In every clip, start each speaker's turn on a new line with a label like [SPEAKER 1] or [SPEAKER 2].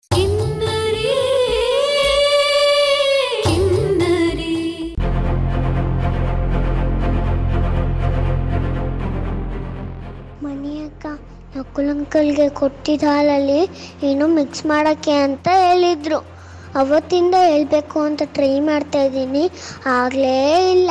[SPEAKER 1] ಕಿನ್ನರಿ ಕಿನ್ನರಿ
[SPEAKER 2] ಮಣಿ ಅಕ್ಕ ನಕುಲ್ ಅಂಕಲ್ಗೆ ಕೊಟ್ಟಿದ್ದ ಹಾಲಲ್ಲಿ ಏನೋ ಮಿಕ್ಸ್ ಮಾಡೋಕ್ಕೆ ಅಂತ ಹೇಳಿದ್ರು ಅವತ್ತಿಂದ ಹೇಳ್ಬೇಕು ಅಂತ ಟ್ರೈ ಮಾಡ್ತಾ ಇದ್ದೀನಿ ಆಗಲೇ ಇಲ್ಲ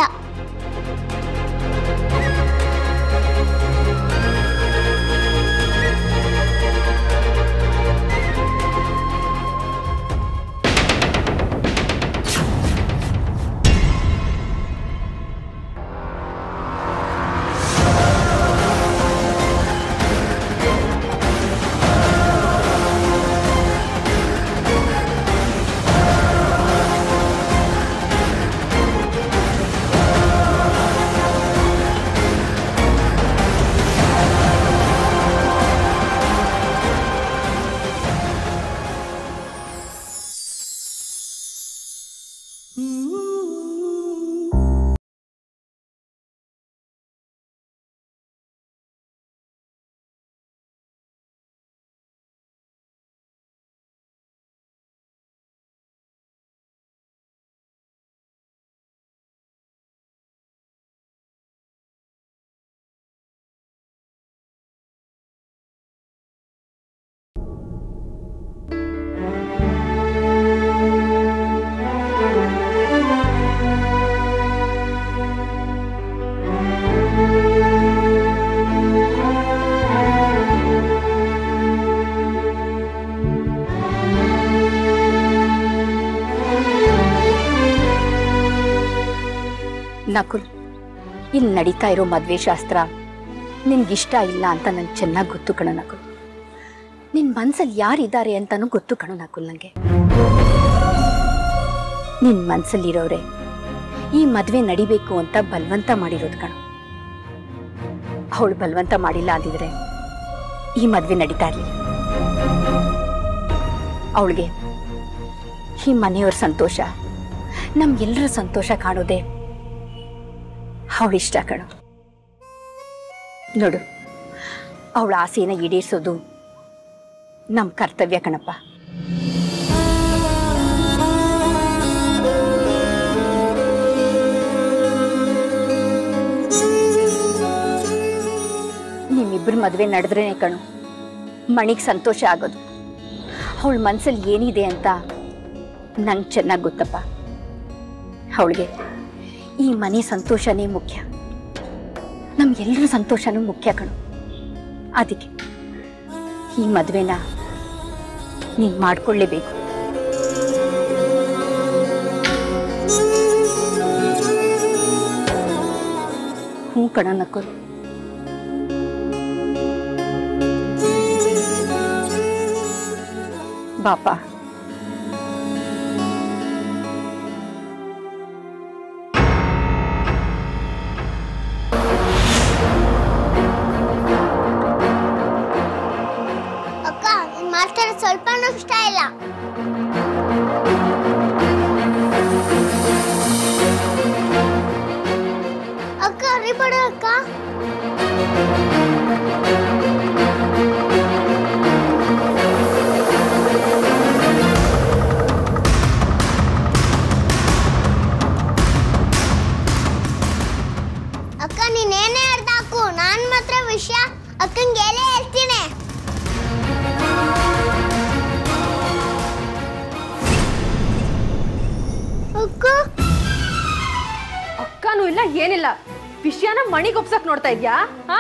[SPEAKER 3] ನಕುಲ್ ಇಲ್ಲಿ ನಡೀತಾ ಇರೋ ಮದ್ವೆ ಶಾಸ್ತ್ರ ನಿನ್ಗಿಷ್ಟ ಇಲ್ಲ ಅಂತ ನಂಗೆ ಚೆನ್ನಾಗಿ ಗೊತ್ತು ಕಣ ನಕುಲ್ ನಿನ್ ಮನ್ಸಲ್ಲಿ ಯಾರಿದ್ದಾರೆ ಅಂತಾನೂ ಗೊತ್ತು ಕಣೋ ನಕುಲ್ ನಂಗೆ ನಿನ್ ಮನ್ಸಲ್ಲಿರೋರೆ ಈ ಮದ್ವೆ ನಡಿಬೇಕು ಅಂತ ಬಲವಂತ ಮಾಡಿರೋದು ಕಣ ಅವಳು ಬಲವಂತ ಮಾಡಿಲ್ಲ ಅಂದಿದ್ರೆ ಈ ಮದ್ವೆ ನಡೀತಾ ಇರ್ಲಿಲ್ಲ ಅವಳಿಗೆ ಈ ಮನೆಯವ್ರ ಸಂತೋಷ ನಮ್ಗೆಲ್ಲರ ಸಂತೋಷ ಕಾಣೋದೇ ಅವಳಿಷ್ಟ ಕಣು ನೋಡು ಅವಳ ಆಸೆನ ಈಡೇರಿಸೋದು ನಮ್ಮ ಕರ್ತವ್ಯ ಕಣಪ್ಪ ನಿಮ್ಮಿಬ್ಬರು ಮದುವೆ ನಡೆದ್ರೇನೆ ಕಣು ಮಣಿಗೆ ಸಂತೋಷ ಆಗೋದು ಅವಳ ಮನಸ್ಸಲ್ಲಿ ಏನಿದೆ ಅಂತ ನಂಗೆ ಚೆನ್ನಾಗಿ ಗೊತ್ತಪ್ಪ ಅವಳಿಗೆ ಈ ಮನೆ ಸಂತೋಷನೇ ಮುಖ್ಯ ನಮ್ಗೆಲ್ಲರ ಸಂತೋಷನೂ ಮುಖ್ಯ ಕಣು ಅದಕ್ಕೆ ಈ ಮದುವೆನ ನೀನು ಮಾಡ್ಕೊಳ್ಳೇಬೇಕು ಹ್ಞೂ ಕಣ ನಕ್ಕರು ಬಾಪಾ
[SPEAKER 2] ಅಕ್ಕ ನೀನ್ ಮಾತಾಡೋದು ಸ್ವಲ್ಪನೂ ಇಷ್ಟ ಇಲ್ಲ ಅಕ್ಕ ಅರಿಬೇಡ ಅಕ್ಕ ಅಕ್ಕ ನೀನೇನೇ ಅರ್ಧ ಹಾಕು ನಾನ್ ಮಾತ್ರ ವಿಷಯ ಅಕ್ಕಂಗೆ ಹೇಳೇ ಹೇಳ್ತೀನಿ ಅಕ್ಕ
[SPEAKER 4] ಅಕ್ಕನೂ ಇಲ್ಲ ಏನಿಲ್ಲ ವಿಷಯನ ಮಣಿಗೆ ಒಪ್ಸಕ್ ನೋಡ್ತಾ ಇದ್ಯಾ ಹಾ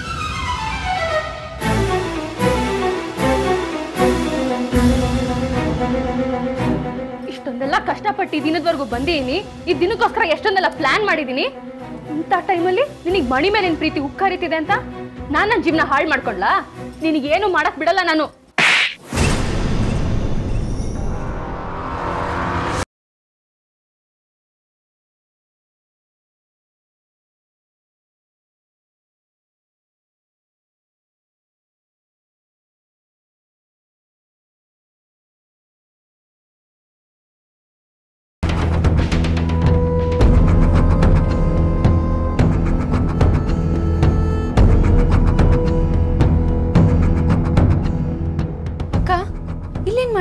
[SPEAKER 4] ಇಷ್ಟೊಂದೆಲ್ಲ ಕಷ್ಟಪಟ್ಟು ಈ ದಿನದವರೆಗೂ ಬಂದಿದ್ದೀನಿ ಈ ದಿನಕ್ಕೋಸ್ಕರ ಎಷ್ಟೊಂದೆಲ್ಲ ಪ್ಲಾನ್ ಮಾಡಿದ್ದೀನಿ ಇಂಥ ಟೈಮಲ್ಲಿ ನಿನಗೆ ಮಣಿ ಮೇಲೆ ನಿನ್ ಪ್ರೀತಿ ಉಕ್ಕರಿತಿದೆ ಅಂತ ನಾನು ನನ್ನ ಜೀವನ ಹಾಳು ಮಾಡ್ಕೊಳ್ಳಾ ನಿನಗೇನು ಮಾಡಕ್ ಬಿಡಲ್ಲ ನಾನು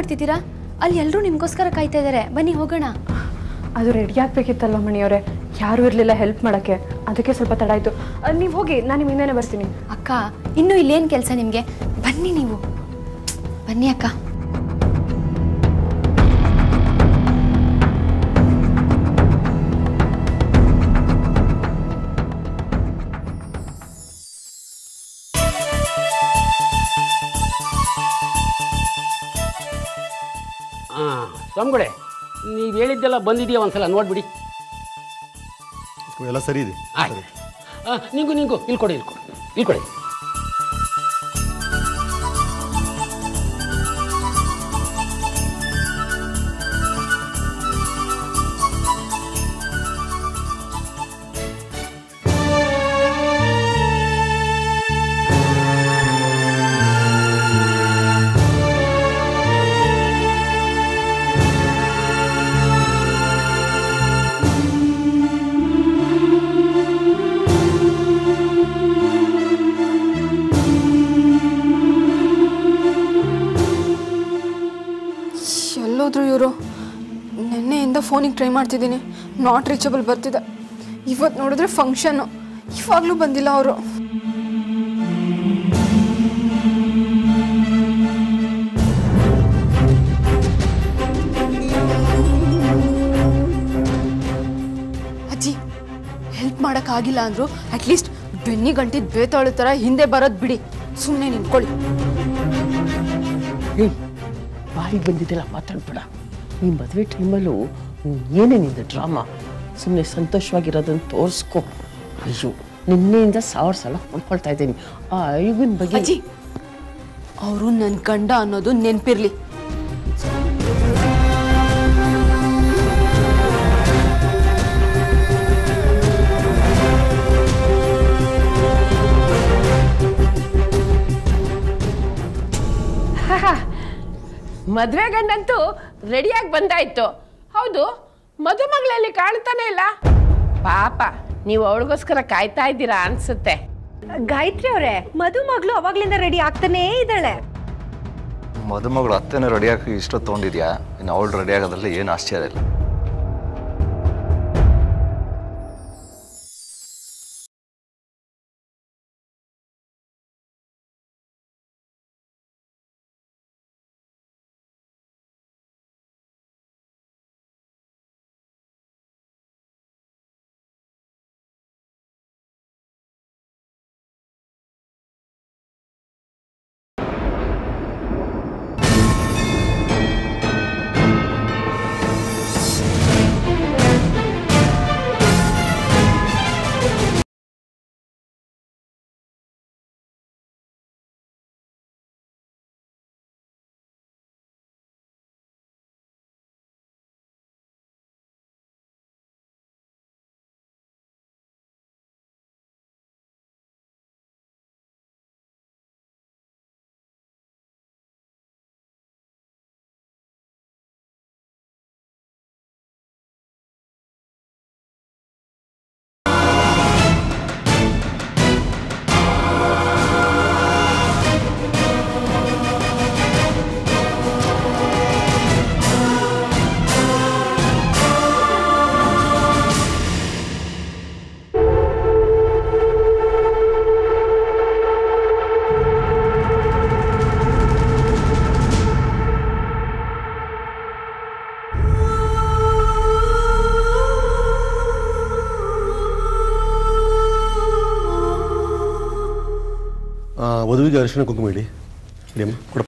[SPEAKER 1] ಮಾಡ್ತಿದ್ದೀರಾ ಅಲ್ಲಿ ಎಲ್ಲರೂ ನಿಮಗೋಸ್ಕರ ಕಾಯ್ತಾ ಇದ್ದಾರೆ ಬನ್ನಿ ಹೋಗೋಣ
[SPEAKER 4] ಅದು ರೆಡಿ ಆಗ್ಬೇಕಿತ್ತಲ್ವ ಮಣಿಯವರೇ ಯಾರೂ ಇರಲಿಲ್ಲ ಹೆಲ್ಪ್ ಮಾಡೋಕ್ಕೆ ಅದಕ್ಕೆ ಸ್ವಲ್ಪ ತಡ ಆಯಿತು ನೀವು ಹೋಗಿ ನಾನು ನಿಮ್ಮ ಹಿಂದೆನೇ ಬರ್ತೀನಿ
[SPEAKER 1] ಅಕ್ಕ ಇನ್ನೂ ಇಲ್ಲೇನು ಕೆಲಸ ನಿಮಗೆ ಬನ್ನಿ ನೀವು ಬನ್ನಿ ಅಕ್ಕ
[SPEAKER 5] ಹಾಂ ಸ್ವಾಮಿಗಳೇ ನೀವು ಹೇಳಿದ್ದೆಲ್ಲ ಬಂದಿದೆಯಾ ಒಂದ್ಸಲ ನೋಡ್ಬಿಡಿ
[SPEAKER 6] ಎಲ್ಲ ಸರಿ ಇದೆ
[SPEAKER 5] ಆಯ್ತು ಹಾಂ ನಿಂಗು ನಿಂಗು ಇಲ್ಲಿ ಕೊಡಿ ಇಲ್ಲಿ ಕೊಡಿ ಇಲ್ಲಿ ಕೊಡಿ
[SPEAKER 7] ಎಲ್ಲೋದ್ರು ಇವರು ನಿನ್ನೆಯಿಂದ ಫೋನಿಗೆ ಟ್ರೈ ಮಾಡ್ತಿದ್ದೀನಿ ನಾಟ್ ರೀಚಬಲ್ ಬರ್ತಿದೆ ಇವತ್ತು ನೋಡಿದ್ರೆ ಫಂಕ್ಷನ್ನು ಇವಾಗಲೂ ಬಂದಿಲ್ಲ ಅವರು ಅಜ್ಜಿ ಹೆಲ್ಪ್ ಮಾಡೋಕ್ಕಾಗಿಲ್ಲ ಅಂದರು ಅಟ್ಲೀಸ್ಟ್ ಬೆನ್ನಿ ಗಂಟಿದ್ ಬೇತಾಳು ಥರ ಹಿಂದೆ ಬರೋದು ಬಿಡಿ ಸುಮ್ಮನೆ ನಿಂತ್ಕೊಳ್ಳಿ
[SPEAKER 5] ಏಯ್ ಬಾಯಿಗೆ ಬಂದಿದ್ದೆಲ್ಲ ಮಾತಾಡ್ಬೇಡ ಈ ಮದುವೆ ಟೈಮಲ್ಲೂ ಏನೇ ನಿಂದು ಡ್ರಾಮಾ ಸುಮ್ಮನೆ ಸಂತೋಷವಾಗಿರೋದನ್ನು ತೋರಿಸ್ಕೊ ಅಯ್ಯೋ ನಿನ್ನೆಯಿಂದ ಸಾವಿರ ಸಲ ಹೊಂದ್ಕೊಳ್ತಾ ಇದ್ದೀನಿ ಆ ಐಗುನ್ ಬಗ್ಗೆ
[SPEAKER 7] ಅಜ್ಜಿ ಅವರು ನನ್ನ ಗಂಡ ಅನ್ನೋದು ನೆನಪಿರ್ಲಿ
[SPEAKER 8] ಮದ್ವೆ ಗಂಡಂತೂ ರೆಡಿಯಾಗಿ ಬಂದಾಯ್ತು ಹೌದು ಮದುಮಗಳಲ್ಲಿ ಕಾಣ್ತಾನೆ ಇಲ್ಲ ಪಾಪ ನೀವು ಅವಳಿಗೋಸ್ಕರ ಕಾಯ್ತಾ ಇದ್ದೀರಾ ಅನ್ಸುತ್ತೆ
[SPEAKER 3] ಗಾಯತ್ರಿ ಅವರೇ ಮದುಮಗಳು ಅವಾಗ್ಲಿಂದ ರೆಡಿ ಆಗ್ತಾನೇ ಇದ್ದಾಳೆ
[SPEAKER 6] ಮದುಮಗಳು ಅತ್ತೆನೂ ರೆಡಿಯಾಗಿ ಇಷ್ಟೊತ್ತು ತೊಗೊಂಡಿದ್ಯಾ ಇನ್ನು ಅವಳು ರೆಡಿ ಆಗೋದ್ರಲ್ಲಿ ಏನು ಆಶ್ಚರ್ಯ ಇಲ್ಲ ವಧುವಿಗೆ ಅರಿಶಿಣ ಕುಂಕುಮ ಇಡಿ ಇಡಿಯಮ್ಮ ಕೊಡ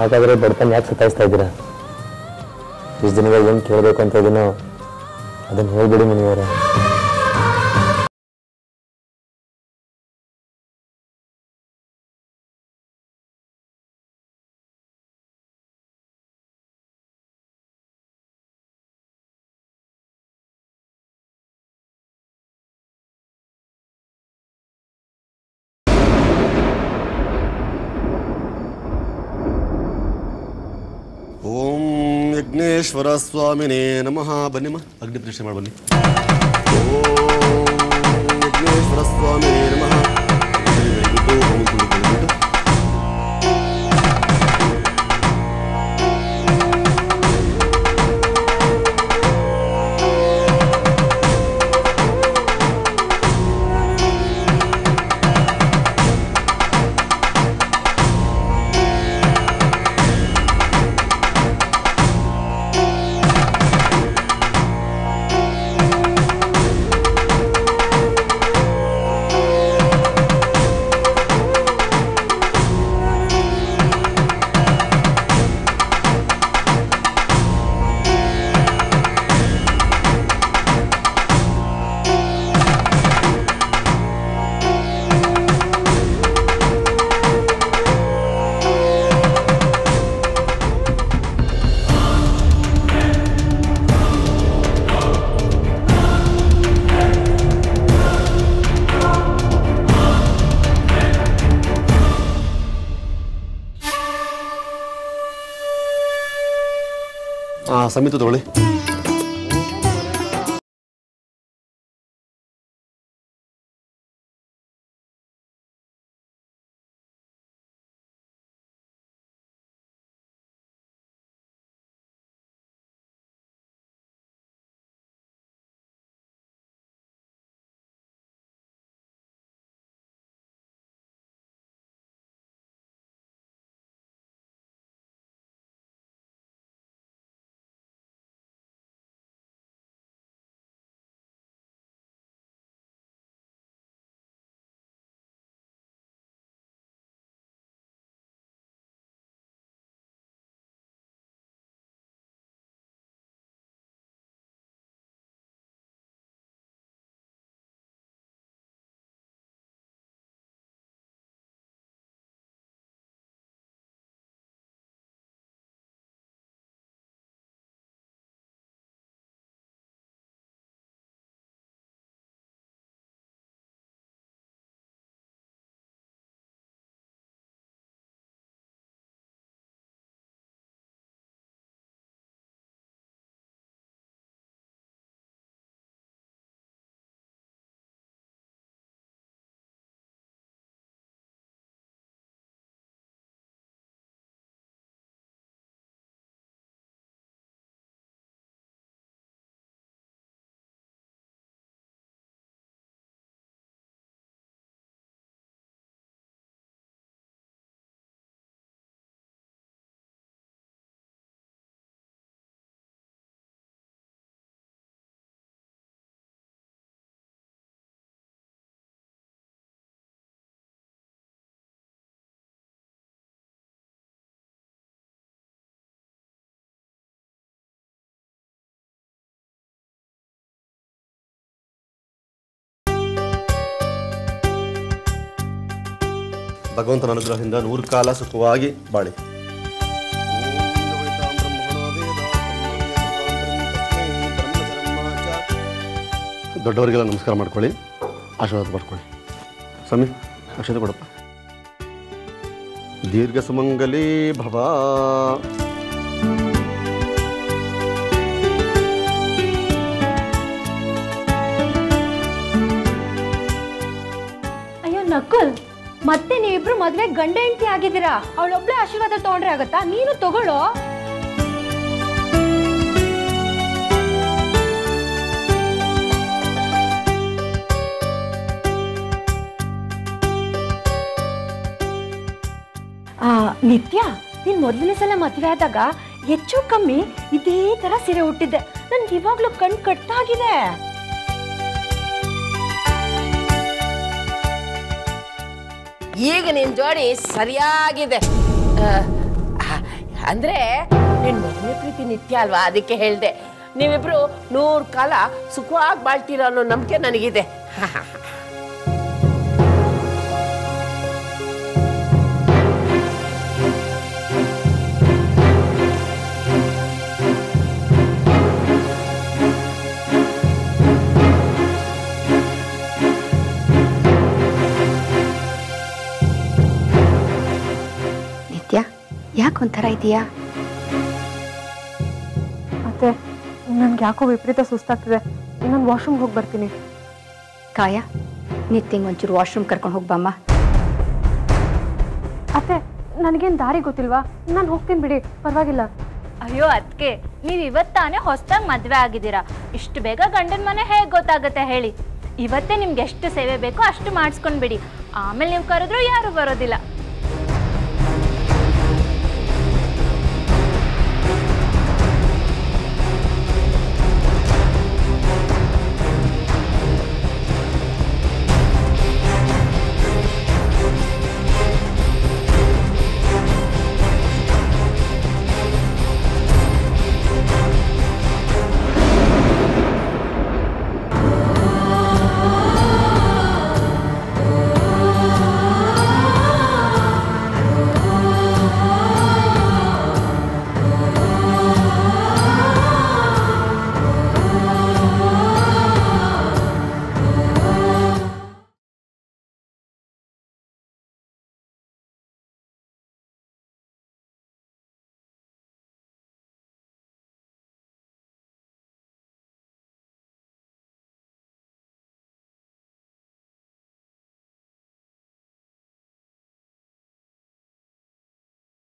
[SPEAKER 9] ಹಾಗಾದರೆ ಬಡತನ ಯಾಕೆ ಸತಾಯಿಸ್ತಾ ಇದ್ದೀರಾ ಇಷ್ಟು ದಿನಗಳು ಏನು ಕೇಳಬೇಕು ಅಂತ ಇದೀನೋ ಅದನ್ನು ಹೇಳ್ಬಿಡಿ ಮನೆಯವರೇ
[SPEAKER 10] ಓಂ ಯಜ್ಞೇಶ್ವರ ಸ್ವಾಮಿನೇ ನಮಃ ಬನ್ನಿಮ್ಮ ಅಗ್ನಿ ಪ್ರತಿಷ್ಠೆ ಮಾಡಿ ಬನ್ನಿ ಓಂ ಯಜ್ಞೇಶ್ವರ ಸ್ವಾಮಿನೇ ನಮಃ ಅಗ್ನಿ ಬೆಳಗಿಟ್ಟು, ಹೋಮ ಕುಂಡು ಬೆಳಗಿಟ್ಟು. ಆ ಸಮಿತಿ ತಗೊಳ್ಳಿ ಭಗವಂತನ ಅನುಗ್ರಹದಿಂದ ನೂರು ಕಾಲ ಸುಖವಾಗಿ ಬಾಳಿ ದೊಡ್ಡವರಿಗೆಲ್ಲ ನಮಸ್ಕಾರ ಮಾಡ್ಕೊಳ್ಳಿ ಆಶೀರ್ವಾದ ಮಾಡ್ಕೊಳ್ಳಿ ಸ್ವಾಮಿ ಅಕ್ಷತೆ ಕೊಡಪ್ಪ ದೀರ್ಘ ಸುಮಂಗಲಿ ಭವ
[SPEAKER 1] ಅಯ್ಯೋ ನಕುಲ್ ಮತ್ತೆ ನೀವಿಬ್ರು ಮದ್ವೆ ಗಂಡ ಹೆಂಡತಿ ಆಗಿದ್ದೀರಾ ಅವಳೊಬ್ಳೆ ಆಶೀರ್ವಾದ ತಗೊಂಡ್ರೆ ಆಗತ್ತಾ ನೀನು ತಗೊಳ್ಳೋ ಆ ನಿತ್ಯ ನೀನ್ ಮೊದಲನೇ ಸಲ ಮದ್ವೆ ಆದಾಗ ಹೆಚ್ಚು ಕಮ್ಮಿ ಇದೇ ತರ ಸೀರೆ ಹುಟ್ಟಿದ್ದೆ ನನ್ಗೆ ಇವಾಗ್ಲೂ ಕಣ್ ಕಟ್ಟಾಗಿದೆ
[SPEAKER 8] ಈಗ ನಿನ್ ಜೋಡಿ ಸರಿಯಾಗಿದೆ ಆ, ಆ, ಅಂದ್ರೆ ನಿನ್ ಮದುವೆ ಪ್ರೀತಿ ನಿತ್ಯ ಅಲ್ವಾ ಅದಕ್ಕೆ ಹೇಳ್ದೆ ನೀವಿಬ್ರು ನೂರ್ ಕಾಲ ಸುಖವಾಗಿ ಬಾಳ್ತೀರ ಅನ್ನೋ ನಂಬಿಕೆ ನನಗಿದೆ
[SPEAKER 3] ನಿತ್ಯ ಯಾಕೆ ಒಂಥರ ಇದೆಯಾ
[SPEAKER 1] ಮತ್ತೆ ನನ್ಗೆ ಯಾಕೋ ವಿಪರೀತ ಸುಸ್ತಾಗ್ತಿದೆ ನಾನು ವಾಶ್ರೂಮ್ಗೆ ಹೋಗಿ ಬರ್ತೀನಿ
[SPEAKER 3] ಕಾಯ ನಿತ್ಯಂಗೆ ಒಂಚೂರು ವಾಶ್ರೂಮ್ ಕರ್ಕೊಂಡು ಹೋಗ್ಬಮ್ಮ
[SPEAKER 1] ಅತ್ತೆ ನನಗೇನು ದಾರಿ ಗೊತ್ತಿಲ್ವಾ ನಾನು ಹೋಗ್ತೀನಿ ಬಿಡಿ ಪರವಾಗಿಲ್ಲ
[SPEAKER 11] ಅಯ್ಯೋ ಅದಕ್ಕೆ ನೀವು ಇವತ್ತಾನೆ ಹೊಸದಾಗಿ ಮದುವೆ ಆಗಿದ್ದೀರಾ ಇಷ್ಟು ಬೇಗ ಗಂಡನ ಮನೆ ಹೇಗೆ ಗೊತ್ತಾಗುತ್ತೆ ಹೇಳಿ ಇವತ್ತೇ ನಿಮ್ಗೆ ಎಷ್ಟು ಸೇವೆ ಬೇಕೋ ಅಷ್ಟು ಮಾಡಿಸ್ಕೊಂಡು ಬಿಡಿ ಆಮೇಲೆ ನೀವು ಕರೆದ್ರೂ ಯಾರು ಬರೋದಿಲ್ಲ